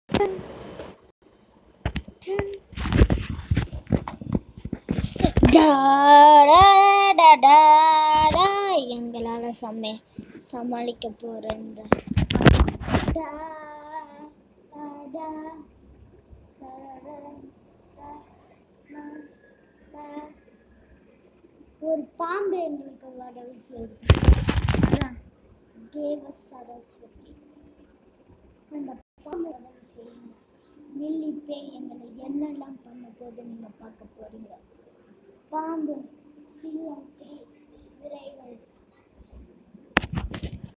டா, டா, டா, டா, டா. எங்களால சமே சமாளிக்க போற இந்த டா, டா, டா, டா, டா, டா, டா, டா. ஒரு பாம்பு எங்களுக்கு உதவி செய்யுது அதான் தேவ சரஸ்வதி அந்த பாம்பு உதவி செய்யுங்க மில்லி பேய் எங்களை என்னெல்லாம் பண்ண போது நீங்கள் பார்க்க போறீங்க பாம்பு சிங்கம் பேய் விரைவில்